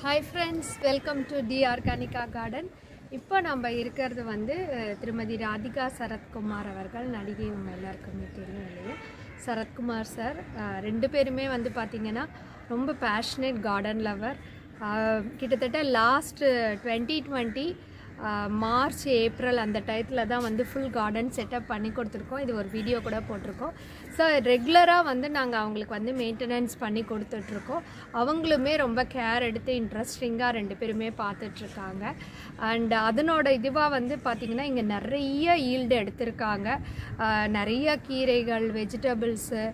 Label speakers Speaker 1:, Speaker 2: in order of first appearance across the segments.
Speaker 1: hi friends welcome to the Organica garden இப்போ நம்ம இருக்கிறது வந்து அஹ், திருமதி ராதிகா சரத்குமார் அவர்கள் நடிகை உங்க எல்லாருக்குமே தெரியும் இல்லையா சரத்குமார் சார் அஹ், ரெண்டு பேருமே வந்து பார்த்திங்கன்னா ரொம்ப பேஷனேட் கார்டன் லவர் கிட்டத்தட்ட last twenty twenty March April அந்த டயத்தில் தான் வந்து ஃபுல் கார்டன் செட்டப் பண்ணி கொடுத்துருக்கோம் இது ஒரு வீடியோ கூட போட்டிருக்கோம் ஸோ ரெகுலராக வந்து நாங்கள் அவங்களுக்கு வந்து மெயின்டெனன்ஸ் பண்ணி கொடுத்துட்ருக்கோம் அவங்களுமே ரொம்ப கேர் எடுத்து இன்ட்ரெஸ்டிங்காக ரெண்டு பேருமே பார்த்துட்ருக்காங்க அண்ட் அதனோட இதுவாக வந்து பார்த்திங்கன்னா இங்கே நிறைய ஈல்டு எடுத்திருக்காங்க ஆஹ் நிறைய கீரைகள் வெஜிடபிள்ஸு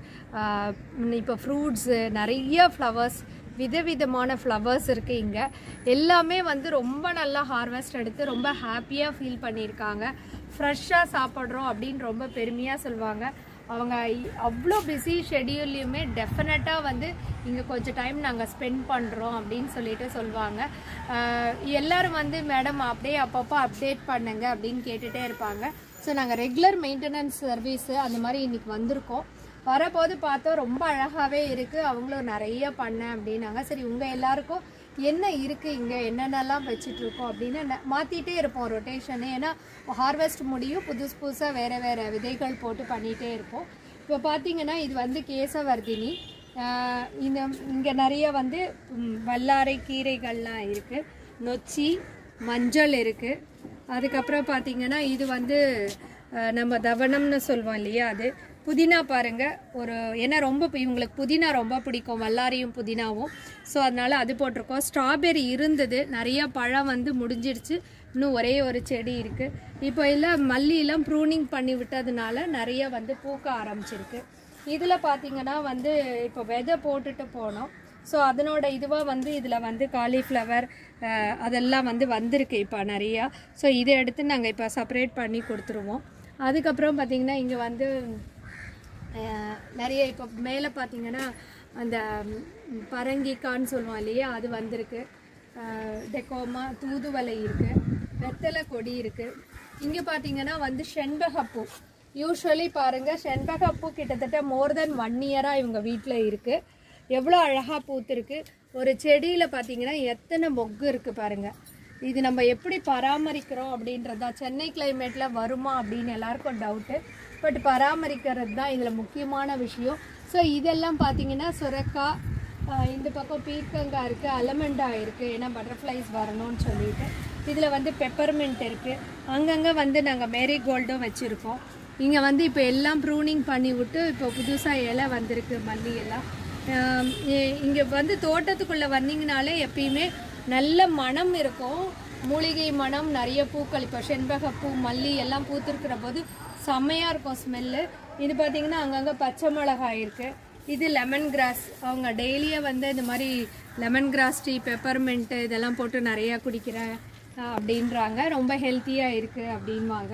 Speaker 1: இப்போ ஃப்ரூட்ஸு நிறைய ஃப்ளவர்ஸ் விதவிதமான ஃப்ளவர்ஸ் இருக்குது இங்கே எல்லாமே வந்து ரொம்ப நல்லா ஹார்வெஸ்ட் எடுத்து ரொம்ப ஹாப்பியாக ஃபீல் பண்ணியிருக்காங்க ஃப்ரெஷ்ஷாக சாப்பிட்றோம் அப்படின்னு ரொம்ப பெருமையாக சொல்லுவாங்க அவங்க இ- அவ்வளோ பிஸி ஷெடியூல்லையுமே டெஃபினட்டாக வந்து இங்கே கொஞ்சம் டைம் நாங்கள் ஸ்பெண்ட் பண்ணுறோம் அப்படின்னு சொல்லிட்டு சொல்லுவாங்க ஆஹ் எல்லாரும் வந்து மேடம் அப்படியே அப்பப்போ அப்டேட் பண்ணுங்க அப்படின்னு கேட்டுகிட்டே இருப்பாங்க ஸோ நாங்கள் ரெகுலர் மெயின்டெனன்ஸ் சர்வீஸு அந்த மாதிரி இன்னைக்கு வந்திருக்கோம் வரப்போது பார்த்தோம் ரொம்ப அழகாகவே இருக்குது அவங்களும் நிறைய பண்ணேன் அப்படின்னாங்க சரி உங்கள் எல்லாருக்கும் என்ன இருக்குது இங்கே என்னென்னலாம் வச்சிட்ருக்கோம் அப்படின்னு ந- மாத்திட்டே இருப்போம் ரொட்டேஷனு ஏன்னா ஹார்வெஸ்ட் முடியும் புதுசு புதுசாக வேறு வேறு விதைகள் போட்டு பண்ணிகிட்டே இருப்போம் இப்போ பார்த்தீங்கன்னா இது வந்து கேசவர்தினி ஆஹ் இந்த இங்கே நிறைய வந்து ம், வல்லாரை கீரைகள்லாம் இருக்குது நொச்சி மஞ்சள் இருக்குது அதுக்கப்புறம் பார்த்தீங்கன்னா இது வந்து அஹ், நம்ம தவனம்னு சொல்லுவோம் இல்லையா அது புதினா பாருங்க ஒரு ஏன்னா ரொம்ப பி- இவங்களுக்கு புதினா ரொம்ப பிடிக்கும் வல்லாரியும் புதினாவும் ஸோ அதனால அது போட்டிருக்கோம் ஸ்ட்ராபெரி இருந்தது நிறைய பழம் வந்து முடிஞ்சிடுச்சு இன்னும் ஒரே ஒரு செடி இருக்குது இப்போ எல்லாம் மல்லியெல்லாம் ப்ரூனிங் பண்ணி விட்டதுனால நிறைய வந்து பூக்க ஆரம்பிச்சிருக்கு இதில் பார்த்தீங்கன்னா வந்து இப்போ விதை போட்டுட்டு போனோம் ஸோ அதனோட இதுவாக வந்து இதில் வந்து காலிஃப்ளவர் அதெல்லாம் வந்து வந்திருக்கு இப்போ நிறையா ஸோ இதை எடுத்து நாங்கள் இப்போ செப்பரேட் பண்ணி கொடுத்துருவோம் அதுக்கப்புறம் பார்த்திங்கன்னா இங்கே வந்து அஹ், நிறைய இப்போ மேலே பார்த்தீங்கன்னா அந்த ம், பரங்கிக்கான்னு சொல்லுவோம் இல்லையா அது வந்திருக்கு அஹ், டெக்கோமா தூதுவளை இருக்குது வெத்தலை கொடி இருக்குது இங்கே பார்த்தீங்கன்னா வந்து செண்பகப்பூ யூஸ்வலி பாருங்கள் செண்பகப்பூ கிட்டத்தட்ட மோர் தென் ஒன் இயராக இவங்க வீட்டில் இருக்குது எவ்வளோ அழகாக பூத்திருக்கு ஒரு செடியில் பார்த்தீங்கன்னா எத்தனை மொக்கு இருக்குது பாருங்கள் இது நம்ம எப்படி பராமரிக்கிறோம் அப்படின்றது தான் சென்னை கிளைமேட்டில் வருமா அப்படின்னு எல்லாருக்கும் டவுட்டு பட் பராமரிக்கிறது தான் இதில் முக்கியமான விஷயம் ஸோ இதெல்லாம் பார்த்தீங்கன்னா சுரக்காய் ஆஹ் இந்த பக்கம் பீர்க்கங்காய் இருக்குது அலமண்டா இருக்குது ஏன்னா பட்டர்ஃப்ளைஸ் வரணும்னு சொல்லிட்டு இதில் வந்து பெப்பர்மெண்ட் இருக்குது அங்கங்கே வந்து நாங்கள் மேரிகோல்டும் வச்சுருக்கோம் இங்கே வந்து இப்போ எல்லாம் ப்ரூனிங் பண்ணி விட்டு இப்போ புதுசாக இலை வந்திருக்கு மல்லி எல்லாம் இங்கே வந்து தோட்டத்துக்குள்ளே வந்தீங்கனாலே எப்பயுமே நல்ல மனம் இருக்கும் மூலிகை மனம் நிறைய பூக்கள் இப்போ செண்பகப்பூ மல்லி எல்லாம் பூத்திருக்கிற போது செம்மையாக இருக்கும் ஸ்மெல்லு இது பார்த்தீங்கன்னா அங்கங்கே பச்சை மிளகாய் இருக்குது இது லெமன் கிராஸ் அவங்க டெய்லியே வந்து இந்த மாதிரி லெமன் கிராஸ் டீ பெப்பர்மெண்ட்டு இதெல்லாம் போட்டு நிறையா குடிக்கிறேன் அஹ், அப்படின்றாங்க ரொம்ப ஹெல்த்தியாக இருக்குது அப்படின்வாங்க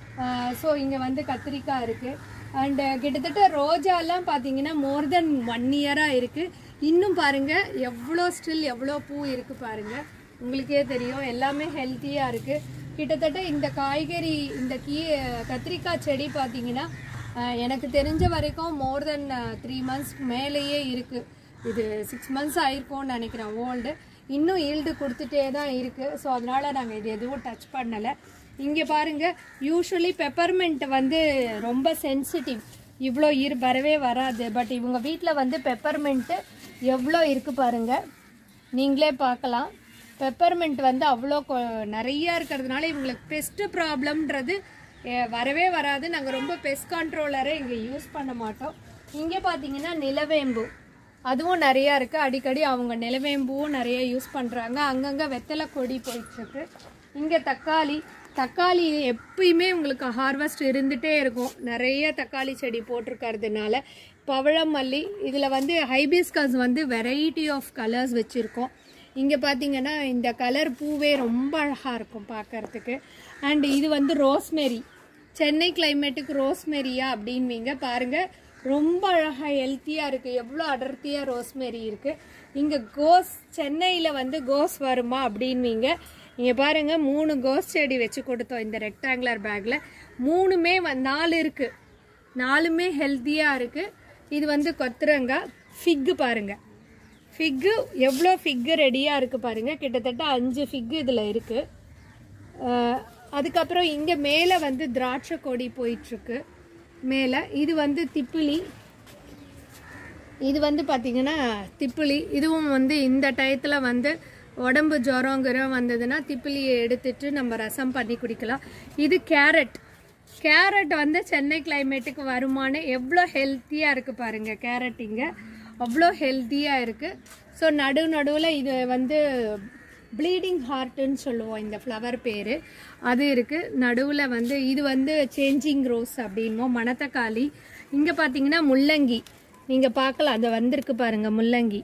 Speaker 1: ஸோ இங்கே வந்து கத்திரிக்காய் இருக்குது அண்டு கிட்டத்தட்ட ரோஜாலாம் பார்த்தீங்கன்னா மோர் தென் ஒன் இயராக இருக்குது இன்னும் பாருங்கள் எவ்வளோ ஸ்டில் எவ்வளோ பூ இருக்குது பாருங்கள் உங்களுக்கே தெரியும் எல்லாமே ஹெல்த்தியாக இருக்குது கிட்டத்தட்ட இந்த காய்கறி இந்த கீ கத்திரிக்காய் செடி பார்த்தீங்கன்னா அஹ், எனக்கு தெரிஞ்ச வரைக்கும் மோர் தென் த்ரீ மந்த்ஸ் மேலேயே இருக்குது இது சிக்ஸ் மந்த்ஸ் ஆயிருக்கும்னு நினைக்கிறேன் ஓல்டு இன்னும் ஈல்டு கொடுத்துட்டே தான் இருக்குது ஸோ அதனால் நாங்கள் இது எதுவும் டச் பண்ணலை இங்கே பாருங்கள் யூஸ்வலி பெப்பர்மெண்ட் வந்து ரொம்ப சென்சிட்டிவ் இவ்வளோ இரு வரவே வராது பட் இவங்க வீட்டில் வந்து பெப்பர்மெண்ட்டு எவ்வளோ இருக்குது பாருங்கள் நீங்களே பார்க்கலாம் பெப்பர்மெண்ட் வந்து அவ்வளோ கொ- நிறைய இருக்கிறதுனால இவங்களுக்கு பெஸ்ட்டு ப்ராப்ளம்ன்றது அஹ், வரவே வராது நாங்கள் ரொம்ப பெஸ்ட் கண்ட்ரோலரை இங்கே யூஸ் பண்ண மாட்டோம் இங்கே பார்த்தீங்கன்னா நிலவேம்பு அதுவும் நிறையா இருக்குது அடிக்கடி அவங்க நிலவேம்புவும் நிறைய யூஸ் பண்ணுறாங்க அங்கங்கே வெத்தலை கொடி போயிட்டுருக்கு இங்கே தக்காளி தக்காளி எப்பயுமே உங்களுக்கு ஹார்வெஸ்ட் இருந்துகிட்டே இருக்கும் நிறைய தக்காளி செடி போட்டிருக்கறதுனால பவழமல்லி இதில் வந்து ஹைபிஸ்கஸ் வந்து வெரைட்டி ஆஃப் கலர்ஸ் வச்சுருக்கோம் இங்கே பார்த்தீங்கன்னா இந்த கலர் பூவே ரொம்ப அழகாக இருக்கும் பார்க்கறதுக்கு அண்ட் இது வந்து ரோஸ்மெரி சென்னை கிளைமேட்டுக்கு ரோஸ்மெரியா அப்படின்வீங்க பாருங்கள் ரொம்ப அழகாக ஹெல்த்தியாக இருக்குது எவ்வளோ அடர்த்தியாக ரோஸ்மெரி இருக்குது இங்கே கோஸ் சென்னையில் வந்து கோஸ் வருமா அப்படின்வீங்க இங்கே பாருங்கள் மூணு கோஸ் செடி வச்சு கொடுத்தோம் இந்த ரெக்டாங்குலர் பேக்கில் மூணுமே வ- நாலு இருக்குது நாலுமே ஹெல்த்தியாக இருக்குது இது வந்து கொத்துரங்காய் ஃபிக்கு பாருங்கள் ஃபிக்கு எவ்வளோ ஃபிக்கு ரெடியாக இருக்குது பாருங்கள் கிட்டத்தட்ட அஞ்சு ஃபிக்கு இதில் இருக்குது அதுக்கப்புறம் இங்கே மேலே வந்து திராட்சை கொடி போயிட்டுருக்கு மேலே இது வந்து திப்பிலி இது வந்து பார்த்திங்கன்னா திப்பிலி இதுவும் வந்து இந்த டயத்தில் வந்து உடம்பு ஜுரம் கிரம் வந்ததுன்னா திப்பிலியை எடுத்துட்டு நம்ம ரசம் பண்ணி குடிக்கலாம் இது கேரட் கேரட் வந்து சென்னை கிளைமேட்டுக்கு வருமானு எவ்வளோ ஹெல்த்தியாக இருக்குது பாருங்கள் கேரட் இங்கே அவ்வளோ ஹெல்த்தியாக இருக்குது ஸோ நடு நடுவில் இது வந்து ப்ளீடிங் ஹார்ட்டுன்னு சொல்லுவோம் இந்த ஃப்ளவர் பேர் அது இருக்குது நடுவில் வந்து இது வந்து சேஞ்சிங் ரோஸ் அப்படின்வோம் மணத்தக்காளி இங்கே பார்த்தீங்கன்னா முள்ளங்கி நீங்கள் பார்க்கலாம் அது வந்திருக்கு பாருங்கள் முள்ளங்கி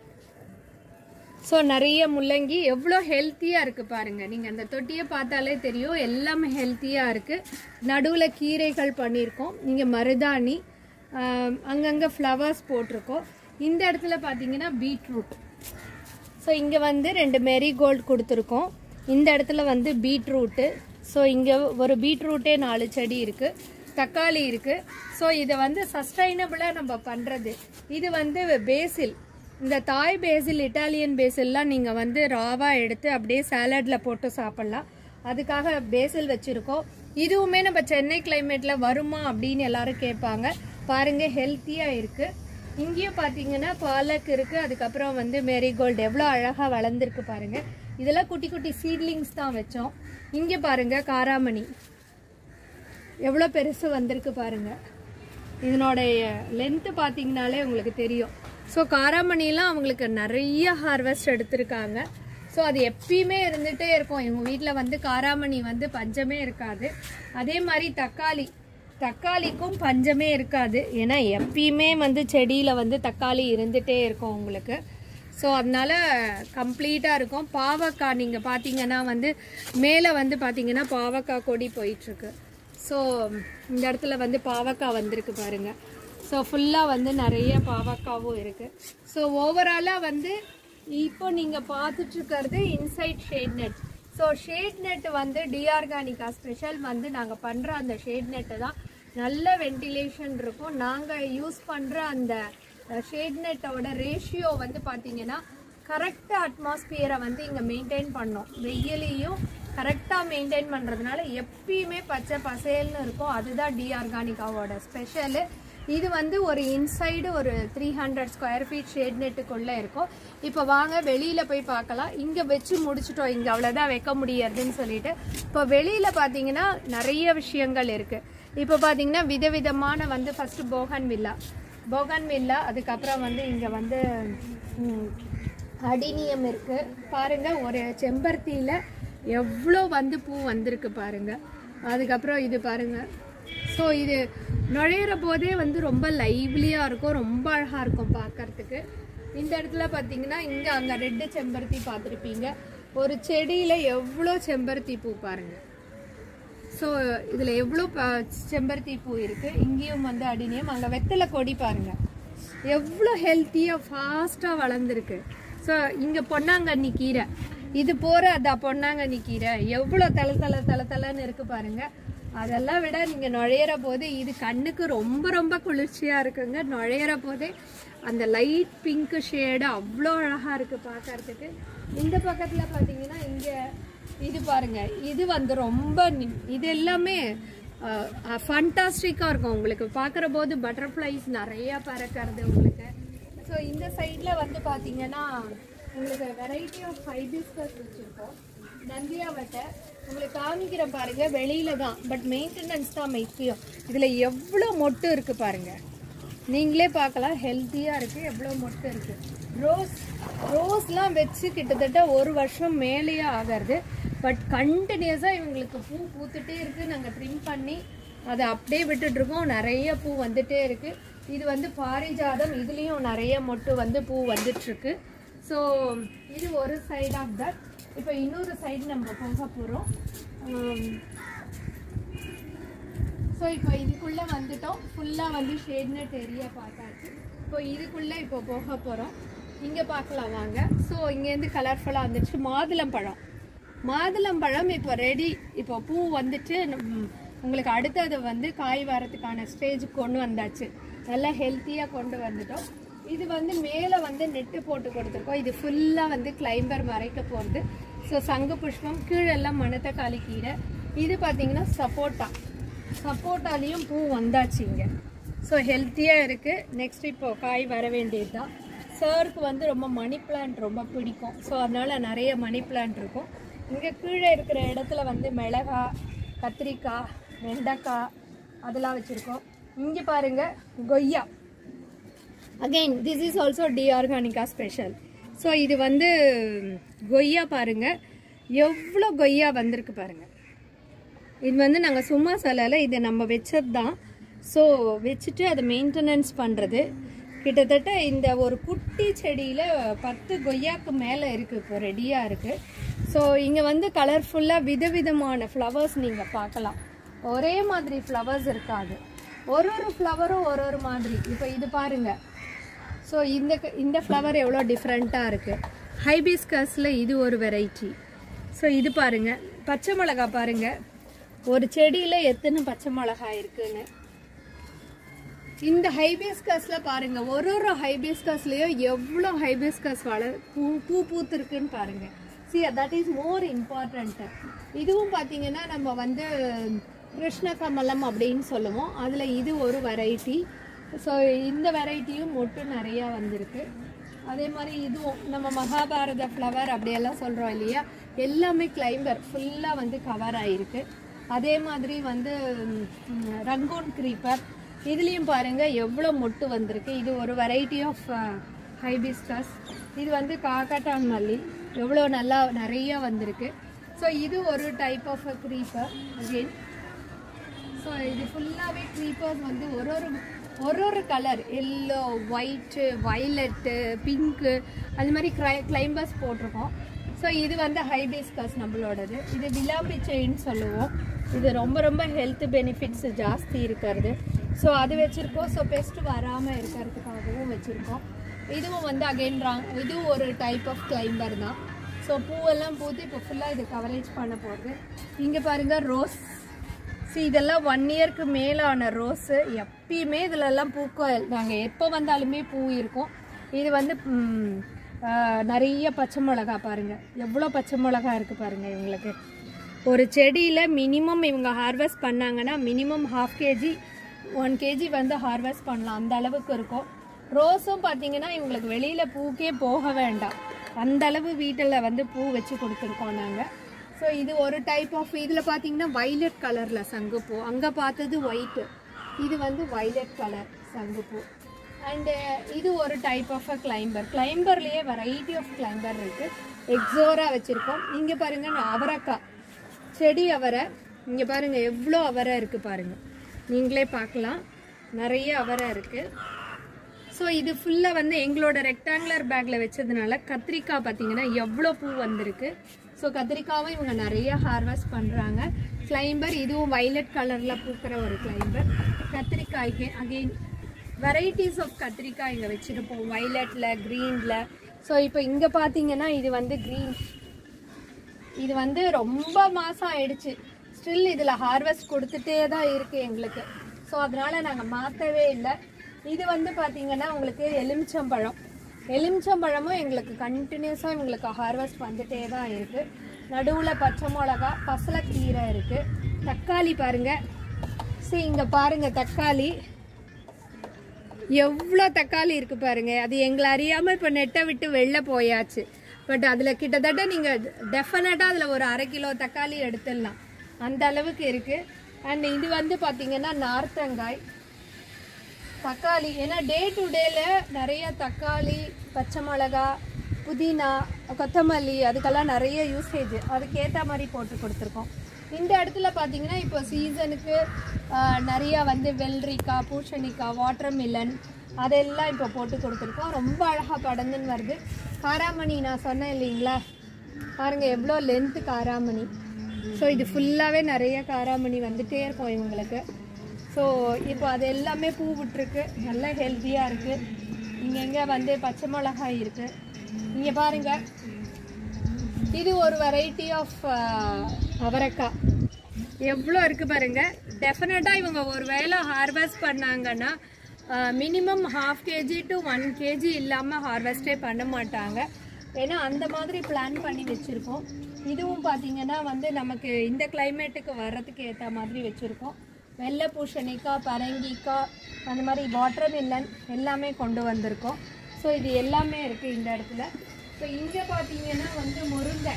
Speaker 1: ஸோ நிறைய முள்ளங்கி எவ்வளோ ஹெல்த்தியாக இருக்குது பாருங்கள் நீங்கள் அந்த தொட்டியை பார்த்தாலே தெரியும் எல்லாமே ஹெல்த்தியாக இருக்குது நடுவில் கீரைகள் பண்ணியிருக்கோம் நீங்கள் மருதாணி ஆம், அங்கங்கே ஃப்ளவர்ஸ் போட்டிருக்கோம் இந்த இடத்துல பார்த்தீங்கன்னா பீட்ரூட் ஸோ இங்கே வந்து ரெண்டு மேரிகோல்டு கொடுத்துருக்கோம் இந்த இடத்துல வந்து பீட்ரூட்டு ஸோ இங்கே ஒரு பீட்ரூட்டே நாலு செடி இருக்குது தக்காளி இருக்குது ஸோ இதை வந்து சஸ்டைனபிளாக நம்ம பண்ணுறது இது வந்து பேசில் இந்த தாய் பேசில் இட்டாலியன் பேசில்லாம் நீங்கள் வந்து ராவாக எடுத்து அப்படியே சாலடில் போட்டு சாப்பிட்லாம் அதுக்காக பேசில் வச்சுருக்கோம் இதுவுமே நம்ம சென்னை கிளைமேட்டில் வருமா அப்படின்னு எல்லாரும் கேட்பாங்க பாருங்கள் ஹெல்த்தியாக இருக்குது இங்கேயும் பார்த்தீங்கன்னா பாலக் இருக்குது அதுக்கப்புறம் வந்து மேரிகோல்டு எவ்வளோ அழகாக வளர்ந்துருக்கு பாருங்கள் இதெல்லாம் குட்டி குட்டி சீட்லிங்ஸ் தான் வச்சோம் இங்கே பாருங்கள் காராமணி எவ்வளோ பெருசு வந்திருக்கு பாருங்கள் இதனுடைய லென்த்து பார்த்தீங்கனாலே உங்களுக்கு தெரியும் ஸோ காராமணிலாம் அவங்களுக்கு நிறைய ஹார்வெஸ்ட் எடுத்திருக்காங்க ஸோ அது எப்பயுமே இருந்துகிட்டே இருக்கும் எங்கள் வீட்டில் வந்து காராமணி வந்து பஞ்சமே இருக்காது அதே மாதிரி தக்காளி தக்காளிக்கும் பஞ்சமே இருக்காது ஏன்னா எப்பயுமே வந்து செடியில் வந்து தக்காளி இருந்துகிட்டே இருக்கும் உங்களுக்கு ஸோ அதனால கம்ப்ளீட்டாக இருக்கும் பாவக்காய் நீங்கள் பார்த்தீங்கன்னா வந்து மேலே வந்து பார்த்தீங்கன்னா பாவக்காய் கொடி போயிட்டுருக்கு ஸோ இந்த இடத்துல வந்து பாவக்காய் வந்திருக்கு பாருங்கள் ஸோ ஃபுல்லாக வந்து நிறைய பாவக்காவும் இருக்குது ஸோ ஓவராலாக வந்து இப்போ நீங்கள் பார்த்துட்ருக்கிறது inside shade net so shade net வந்து டிஆர்கானிகா ஸ்பெஷல் வந்து நாங்கள் பண்ணுற அந்த ஷேட் நெட்டு தான் நல்ல வென்டிலேஷன் இருக்கும் நாங்கள் யூஸ் பண்ணுற அந்த ஷேட் நெட்டோட ரேஷியோ வந்து பார்த்தீங்கன்னா கரெக்ட் அட்மாஸ்பியரை வந்து இங்கே மெயின்டைன் பண்ணோம் வெயிலையும் கரெக்டாக மெயின்டைன் பண்ணுறதுனால எப்பயுமே பச்சை பசேல்னு இருக்கும் அதுதான் டிஆர்கானிகாவோட ஸ்பெஷலு இது வந்து ஒரு இன்சைடு ஒரு three hundred square feet shade நெட்டுக்குள்ளே இருக்கும் இப்போ வாங்க வெளியில் போய் பார்க்கலாம் இங்கே வச்சு முடிச்சிட்டோம் இங்கே அவ்வளோதான் வைக்க முடியறதுன்னு சொல்லிட்டு இப்போ வெளியில் பார்த்தீங்கன்னா நிறைய விஷயங்கள் இருக்குது இப்போ பார்த்தீங்கன்னா விதவிதமான வந்து first bougainvillea bougainvillea அதுக்கப்புறம் வந்து இங்கே வந்து ம், அடினியம் இருக்கு பாருங்க ஒரு செம்பருத்தியில எவ்வளோ வந்து பூ வந்திருக்கு பாருங்க அதுக்கப்புறம் இது பாருங்க ஸோ இது நுழையிற போதே வந்து ரொம்ப லைவ்லியாக இருக்கும் ரொம்ப அழகாக இருக்கும் பார்க்கறதுக்கு இந்த இடத்துல பார்த்தீங்கன்னா இங்கே அங்கே ரெட்டு செம்பருத்தி பார்த்துருப்பீங்க ஒரு செடியில் எவ்வளோ செம்பருத்தி பூ பாருங்க ஸோ இதில் எவ்வளோ ப- செம்பருத்தி பூ இருக்குது இங்கேயும் வந்து அடினியம் அங்கே வெத்தலை கொடி பாருங்க எவ்வளோ ஹெல்த்தியாக ஃபாஸ்ட்டாக வளர்ந்துருக்கு ஸோ இங்கே பொன்னாங்கண்ணி கீரை இது போகிற அதான் பொன்னாங்கண்ணி கீரை எவ்வளோ தலை தலை தலை தலைன்னு இருக்கு பாருங்க அதெல்லாம் விட நீங்கள் நுழையிற போது இது கண்ணுக்கு ரொம்ப ரொம்ப குளிர்ச்சியாக இருக்குங்க நுழையிற போதே அந்த லைட் பிங்க் ஷேடு அவ்வளோ அழகாக இருக்குது பார்க்கறதுக்கு இந்த பக்கத்தில் பார்த்தீங்கன்னா இங்கே இது பாருங்க இது வந்து ரொம்ப நி- இது எல்லாமே ஃபண்டாஸ்டிக்காக இருக்கும் உங்களுக்கு பார்க்குற போது பட்டர்ஃப்ளைஸ் நிறையா பறக்கிறது உங்களுக்கு ஸோ இந்த சைடில் வந்து பார்த்தீங்கன்னா உங்களுக்கு வெரைட்டி ஆஃப் ஹைபிஸ்கஸ் வச்சுருக்கோம் நந்தியாவட்டை உங்களுக்கு காமிக்கிற பாருங்க வெளியில தான் பட் மெயின்டெனன்ஸ் தான் முக்கியம் இதில் எவ்வளோ மொட்டு இருக்குது பாருங்க நீங்களே பார்க்கலாம் ஹெல்த்தியாக இருக்குது எவ்வளோ மொட்டு இருக்குது ரோஸ் ரோஸ்லாம் வச்சு கிட்டத்தட்ட ஒரு வருஷம் மேலேயே ஆகிறது பட் கண்டினியூஸாக இவங்களுக்கு பூ பூத்துட்டே இருக்குது நாங்கள் ட்ரிம் பண்ணி அதை அப்படியே விட்டுட்ருக்கோம் நிறைய பூ வந்துட்டே இருக்குது இது வந்து பாரிஜாதம் இதுலேயும் நிறைய மொட்டு வந்து பூ வந்துட்டுருக்கு ஸோ இது ஒரு சைடு ஆஃப் தட் இப்போ இன்னொரு சைடு நம்ம போக போகிறோம் ஸோ இப்போ இதுக்குள்ளே வந்துட்டோம் ஃபுல்லாக வந்து ஷேட் நெட் ஏரியா பார்த்தாச்சு இப்போ இதுக்குள்ளே இப்போ போக போகிறோம் இங்கே பார்க்கலாம் வாங்க ஸோ இங்கேருந்து கலர்ஃபுல்லாக வந்துச்சு மாதுளம்பழம் மாதுளம்பழம் இப்போ ரெடி இப்போ பூ வந்துட்டு நம்- உங்களுக்கு அடுத்தது வந்து காய் வரதுக்கான ஸ்டேஜுக்கு கொண்டு வந்தாச்சு நல்லா ஹெல்த்தியாக கொண்டு வந்துட்டோம் இது வந்து மேலே வந்து நெட்டு போட்டு கொடுத்துருக்கோம் இது ஃபுல்லாக வந்து கிளைம்பர் மறைக்க போகிறது ஸோ சங்கு புஷ்பம் கீழெல்லாம் மணத்தக்காளி கீரை இது பார்த்தீங்கன்னா சப்போட்டா சப்போட்டாலேயும் பூ வந்தாச்சு இங்கே ஸோ ஹெல்த்தியாக இருக்குது நெக்ஸ்ட் இப்போ காய் வர வேண்டியது தான் சாருக்கு வந்து ரொம்ப மணி பிளான்ட் ரொம்ப பிடிக்கும் ஸோ அதனால் நிறைய மணி பிளான்ட் இருக்கும் இங்கே கீழே இருக்கிற இடத்துல வந்து மிளகா கத்திரிக்காய் வெண்டைக்காய் அதெல்லாம் வச்சுருக்கோம் இங்கே பாருங்கள் கொய்யா again this is also the Organica special so இது வந்து கொய்யா பாருங்க எவ்வளோ கொய்யா வந்திருக்கு பாருங்க இது வந்து நாங்கள் சும்மா சொல்லலை இது நம்ம வச்சது தான் ஸோ வச்சுட்டு அதை மெயின்டெனன்ஸ் பண்ணுறது கிட்டத்தட்ட இந்த ஒரு குட்டி செடியில் பத்து கொய்யாக்கு மேலே இருக்குது இப்போ ரெடியாக இருக்குது ஸோ இங்கே வந்து கலர்ஃபுல்லாக விதவிதமான ஃப்ளவர்ஸ் நீங்கள் பார்க்கலாம் ஒரே மாதிரி ஃப்ளவர்ஸ் இருக்காது ஒரு ஒரு ஃப்ளவரும் ஒரு ஒரு மாதிரி இப்போ இது பாருங்கள் ஸோ இந்த க- இந்த ஃப்ளவர் எவ்வளோ டிஃப்ரெண்ட்டாக இருக்குது ஹைபிஸ்கஸில் இது ஒரு வெரைட்டி ஸோ இது பாருங்கள் பச்சை மிளகா பாருங்கள் ஒரு செடியில் எத்தனை பச்சை மிளகா இருக்குன்னு இந்த ஹைபிஸ்கஸில் பாருங்க ஒரு ஒரு ஹைபிஸ்கஸ்லேயும் எவ்வளோ ஹைபிஸ்கஸ் வள பூ பூ பூத்துருக்குன்னு பாருங்க see that is more important இதுவும் பார்த்தீங்கன்னா நம்ம வந்து கிருஷ்ண கமலம் அப்படின்னு சொல்லுவோம் அதில் இது ஒரு வெரைட்டி ஸோ இந்த வெரைட்டியும் மொட்டு நிறையா வந்திருக்கு அதே மாதிரி இதுவும் நம்ம மகாபாரத ஃப்ளவர் அப்படியெல்லாம் சொல்கிறோம் இல்லையா எல்லாமே கிளைம்பர் ஃபுல்லாக வந்து கவர் ஆகிருக்கு அதே மாதிரி வந்து ம், ரங்கூன் க்ரீப்பர் இதுலேயும் பாருங்க எவ்வளோ மொட்டு வந்திருக்கு இது ஒரு வெரைட்டி ஆஃப் ஹைபிஸ்கஸ் இது வந்து காக்காட்டான் மல்லி எவ்வளோ நல்லா நிறைய வந்திருக்கு ஸோ இது ஒரு type of creeper again so இது ஃபுல்லாகவே க்ரீப்பர்ஸ் வந்து ஒரு ஒரு ஒரு ஒரு colour yellow white violet pink அது மாதிரி க்ரை கிளைம்பர்ஸ் போட்டிருக்கோம் ஸோ இது வந்து ஹைபிஸ்கஸ் நம்மளோடது இது விலாபி செயின்னு சொல்லுவோம் இது ரொம்ப ரொம்ப ஹெல்த் பெனிஃபிட்ஸ் ஜாஸ்தி இருக்கிறது ஸோ அது வச்சுருக்கோம் ஸோ பெஸ்ட் வராமல் இருக்கிறதுக்காகவும் வச்சுருக்கோம் இதுவும் வந்து அகைன் ராங் இதுவும் ஒரு டைப் ஆஃப் கிளைம்பர் தான் ஸோ பூவெல்லாம் பூத்து இப்போ ஃபுல்லாக இது கவரேஜ் பண்ண போகிறது இங்கே பாருங்கள் ரோஸ் see இதெல்லாம் ஒன் இயர்க்கு மேலான ரோஸு எப்பயுமே இதுலெல்லாம் பூக்கள் நாங்கள் எப்போ வந்தாலுமே பூ இருக்கும் இது வந்து ம், ஆ, நிறைய பச்சை மிளகா பாருங்கள் எவ்வளோ பச்சை மிளகா இருக்குது பாருங்கள் இவங்களுக்கு ஒரு செடியில் மினிமம் இவங்க ஹார்வெஸ்ட் பண்ணாங்கன்னா minimum half KG one KG வந்து ஹார்வெஸ்ட் பண்ணலாம் அந்த அளவுக்கு இருக்கும் ரோஸும் பார்த்தீங்கன்னா இவங்களுக்கு வெளியில் பூக்கே போக வேண்டாம் அந்த அளவு வீட்டில் வந்து பூ வச்சு கொடுத்துருக்கோம் நாங்கள் ஸோ இது ஒரு டைப் ஆஃப் இதில் பார்த்தீங்கன்னா வைலட் கலரில் சங்குப்பூ அங்கே பார்த்தது ஒயிட்டு இது வந்து வைலட் கலர் சங்குப்பூ அண்டு இது ஒரு டைப் ஆஃப் அ கிளைம்பர் கிளைம்பர்லேயே வெரைட்டி ஆஃப் கிளைம்பர் இருக்குது எக்ஸோரா வச்சுருக்கோம் இங்கே பாருங்கள் அவரைக்காய் செடி அவரை இங்கே பாருங்கள் எவ்வளோ அவரை இருக்குது பாருங்கள் நீங்களே பார்க்கலாம் நிறைய அவரை இருக்குது ஸோ இது ஃபுல்லாக வந்து எங்களோட ரெக்டாங்குலர் பேக்கில் வச்சதுனால கத்திரிக்காய் பார்த்தீங்கன்னா எவ்வளோ பூ வந்திருக்கு ஸோ கத்திரிக்காவும் இவங்க நிறைய ஹார்வெஸ்ட் பண்ணுறாங்க கிளைம்பர் இதுவும் வைலட் கலரில் பூக்கிற ஒரு கிளைம்பர் கத்திரிக்காய்க்கு அகெயின் வெரைட்டிஸ் ஆஃப் கத்திரிக்காய் இங்கே வச்சுருப்போம் வைலட்டில் க்ரீனில் ஸோ இப்போ இங்கே பார்த்தீங்கன்னா இது வந்து க்ரீன் இது வந்து ரொம்ப மாதம் ஆயிடுச்சு ஸ்டில் இதில் ஹார்வெஸ்ட் கொடுத்துட்டே தான் இருக்குது எங்களுக்கு ஸோ அதனால் நாங்கள் மாற்றவே இல்லை இது வந்து பார்த்தீங்கன்னா உங்களுக்கு எலுமிச்சம்பழம் எலுமிச்சம்பழமும் எங்களுக்கு கண்டினியூஸாக எங்களுக்கு ஹார்வெஸ்ட் வந்துட்டே தான் இருக்குது நடுவில் பச்சை மிளகா பசலைக்கீரை இருக்குது தக்காளி பாருங்கள் சரி இங்கே பாருங்கள் தக்காளி எவ்வளோ தக்காளி இருக்கு பாருங்க அது எங்களை அறியாமல் இப்போ நெட்டை விட்டு வெளில போயாச்சு பட் அதில் கிட்டத்தட்ட நீங்கள் டெஃபினட்டாக அதில் ஒரு அரை கிலோ தக்காளி எடுத்துடலாம் அந்த அளவுக்கு இருக்கு அண்ட் இது வந்து பார்த்தீங்கன்னா நார்த்தங்காய் தக்காளி ஏன்னா டே டு டேல நிறைய தக்காளி பச்சை மிளகா புதினா கொத்தமல்லி அதுக்கெல்லாம் நிறைய யூசேஜ் அதுக்கேற்ற மாதிரி போட்டு கொடுத்துருக்கோம் இந்த இடத்துல பார்த்தீங்கன்னா இப்போ சீசனுக்கு நிறைய வந்து வெள்ளரிக்காய் பூசணிக்காய் வாட்டர்மிலன் அதெல்லாம் இப்போ போட்டு கொடுத்துருக்கோம் ரொம்ப அழகாக படந்துன்னு வருது காராமணி நான் சொன்னேன் இல்லைங்களா பாருங்க எவ்வளோ லென்த்து காராமணி ஸோ இது ஃபுல்லாகவே நிறைய காராமணி வந்துட்டே இருக்கும் இவங்களுக்கு ஸோ இப்போ அது எல்லாமே பூ விட்டுருக்கு நல்லா ஹெல்த்தியாக இருக்குது இங்கே எங்கே வந்து பச்சை மிளகாய் இருக்குது இங்கே பாருங்கள் இது ஒரு வெரைட்டி ஆஃப் அவரைக்காய் எவ்வளோ இருக்குது பாருங்க டெஃபினட்டாக இவங்க ஒரு வேளை ஹார்வெஸ்ட் பண்ணாங்கன்னா minimum half KG to one KG இல்லாமல் ஹார்வெஸ்டே பண்ண மாட்டாங்க ஏன்னா அந்த மாதிரி பிளான் பண்ணி வச்சுருக்கோம் இதுவும் பார்த்தீங்கன்னா வந்து நமக்கு இந்த கிளைமேட்டுக்கு வர்றதுக்கு ஏற்ற மாதிரி வச்சுருக்கோம் வெள்ளை பூசணிக்காய் பரங்கிக்காய் அந்த மாதிரி வாட்டர் மில்லன் எல்லாமே கொண்டு வந்திருக்கோம் ஸோ இது எல்லாமே இருக்குது இந்த இடத்துல ஸோ இங்கே பார்த்தீங்கன்னா வந்து முருங்கை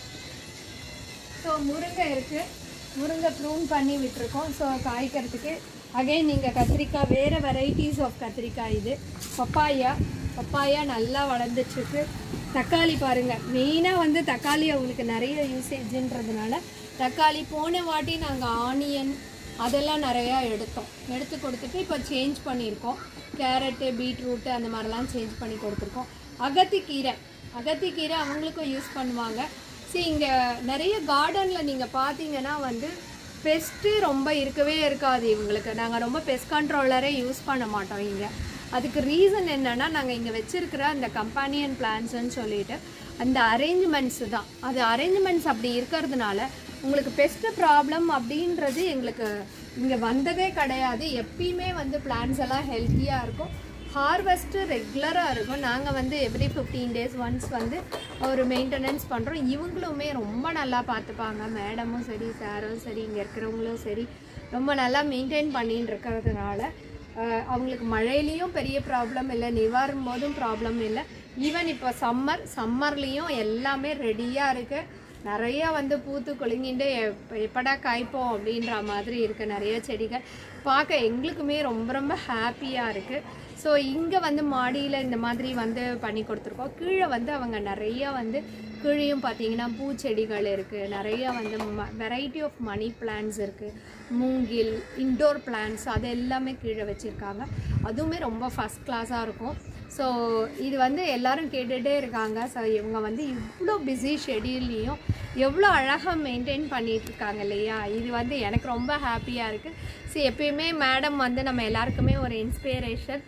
Speaker 1: ஸோ முருங்கை இருக்குது முருங்கை ப்ரூன் பண்ணி விட்டுருக்கோம் ஸோ காய்க்கிறதுக்கு அகைன் நீங்கள் கத்திரிக்காய் வேறு வெரைட்டிஸ் ஆஃப் கத்திரிக்காய் இது பப்பாயா பப்பாயா நல்லா வளர்ந்துட்டுருக்கு தக்காளி பாருங்கள் மெயினாக வந்து தக்காளி அவங்களுக்கு நிறைய யூசேஜ்ன்றதுனால தக்காளி போன வாட்டி நாங்கள் ஆனியன் அதெல்லாம் நிறையா எடுத்தோம் எடுத்து கொடுத்துட்டு இப்போ சேஞ்ச் பண்ணியிருக்கோம் கேரட்டு பீட்ரூட்டு அந்த மாதிரிலாம் சேஞ்ச் பண்ணி கொடுத்துருக்கோம் அகத்திக்கீரை அகத்திக்கீரை அவங்களுக்கும் யூஸ் பண்ணுவாங்க சரி இங்கே நிறைய கார்டனில் நீங்கள் பார்த்தீங்கன்னா வந்து பெஸ்ட்டு ரொம்ப இருக்கவே இருக்காது இவங்களுக்கு நாங்கள் ரொம்ப பெஸ்ட் கண்ட்ரோலரே யூஸ் பண்ண மாட்டோம் இங்கே அதுக்கு ரீசன் என்னென்னா நாங்கள் இங்கே வச்சிருக்கிற அந்த கம்பானியன் பிளான்ஸ்ன்னு சொல்லிட்டு அந்த அரேஞ்ச்மெண்ட்ஸ் தான் அது அரேஞ்ச்மெண்ட்ஸ் அப்படி இருக்கிறதுனால உங்களுக்கு பெஸ்ட் ப்ராப்ளம் அப்படின்றது எங்களுக்கு இங்கே வந்ததே கிடையாது எப்பயுமே வந்து பிளான்ஸ் எல்லாம் ஹெல்த்தியாக இருக்கும் ஹார்வெஸ்ட்டு ரெகுலராக இருக்கும் நாங்கள் வந்து எவ்ரி ஃபிஃப்டீன் டேஸ் ஒன்ஸ் வந்து ஒரு மெயின்டெனன்ஸ் பண்ணுறோம் இவங்களுமே ரொம்ப நல்லா பார்த்துப்பாங்க மேடமும் சரி சாரும் சரி இங்கே இருக்கிறவங்களும் சரி ரொம்ப நல்லா மெயின்டைன் பண்ணின்னு இருக்கிறதுனால அஹ், அவங்களுக்கு மழையிலையும் பெரிய ப்ராப்ளம் இல்லை நிவாரும் போதும் ப்ராப்ளம் இல்லை ஈவன் இப்போ சம்மர் சம்மர்லேயும் எல்லாமே ரெடியாக இருக்குது நிறையா வந்து பூத்து குலுங்கிட்டு எப்ப- எப்படா காய்ப்போம் அப்படின்ற மாதிரி இருக்குது நிறைய செடிகள் பார்க்க எங்களுக்குமே ரொம்ப ரொம்ப ஹாப்பியாக இருக்குது ஸோ இங்கே வந்து மாடியில் இந்த மாதிரி வந்து பண்ணி கொடுத்துருக்கோம் கீழே வந்து அவங்க நிறையா வந்து கீழேயும் பார்த்தீங்கன்னா பூச்செடிகள் இருக்குது நிறையா வந்து வெரைட்டி ஆஃப் மணி பிளான்ஸ் இருக்குது மூங்கில் இன்டோர் பிளான்ஸ் அது எல்லாமே கீழே வச்சுருக்காங்க அதுவுமே ரொம்ப ஃபஸ்ட் கிளாஸாக இருக்கும் ஸோ இது வந்து எல்லாரும் கேட்டுகிட்டே இருக்காங்க ஸோ இவங்க வந்து இவ்வளோ பிஸி ஷெடியூல்லையும் எவ்வளோ அழகாக மெயின்டைன் பண்ணிட்டு இருக்காங்க இல்லையா இது வந்து எனக்கு ரொம்ப ஹாப்பியாக இருக்குது ஸோ எப்பயுமே மேடம் வந்து நம்ம எல்லாருக்குமே ஒரு இன்ஸ்பிரேஷன்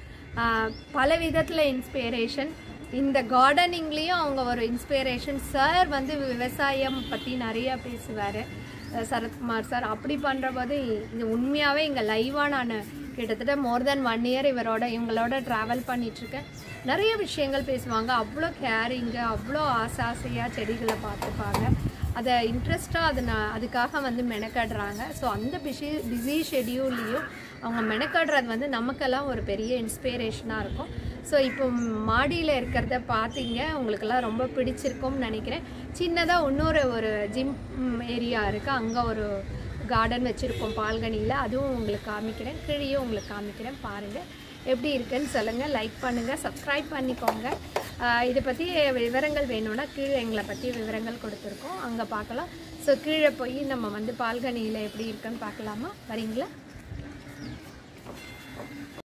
Speaker 1: பல விதத்தில் இன்ஸ்பிரேஷன் இந்த கார்டனிங்லேயும் அவங்க ஒரு இன்ஸ்பிரேஷன் சார் வந்து விவசாயம் பற்றி நிறையா பேசுவார் சரத்குமார் சார் அப்படி பண்ணுறபோது இது உண்மையாகவே இங்கே லைவாக நான் கிட்டத்தட்ட மோர் தென் ஒன் இயர் இவரோட இவங்களோட ட்ராவல் பண்ணிகிட்ருக்கேன் நிறைய விஷயங்கள் பேசுவாங்க அவ்வளோ கேரிங்கு அவ்வளோ ஆசை ஆசையாக செடிகளை பார்த்துப்பாங்க அதை இன்ட்ரெஸ்ட்டாக அது நான் அதுக்காக வந்து மெனக்கடுறாங்க ஸோ அந்த பிஸி பிஸி ஷெடியூல்லையும் அவங்க மெனக்கடுறது வந்து நமக்கெல்லாம் ஒரு பெரிய இன்ஸ்பிரேஷனாக இருக்கும் ஸோ இப்போ மாடியில் இருக்கிறத பார்த்தீங்க உங்களுக்கெல்லாம் ரொம்ப பிடிச்சிருக்கும்னு நினைக்கிறேன் சின்னதாக இன்னொரு ஒரு ஜிம் ஏரியா இருக்குது அங்கே ஒரு கார்டன் வச்சுருக்கோம் பால்கனியில் அதுவும் உங்களுக்கு காமிக்கிறேன் கீழேயும் உங்களுக்கு காமிக்கிறேன் பாருங்கள் எப்படி இருக்குன்னு சொல்லுங்கள் லைக் பண்ணுங்கள் சப்ஸ்கிரைப் பண்ணிக்கோங்க ஆஹ் இதை பற்றி விவரங்கள் வேணும்னா கீழே எங்களை பற்றி விவரங்கள் கொடுத்துருக்கோம் அங்கே பார்க்கலாம் ஸோ கீழே போய் நம்ம வந்து பால்கனியில் எப்படி இருக்குன்னு பார்க்கலாமா வரீங்களா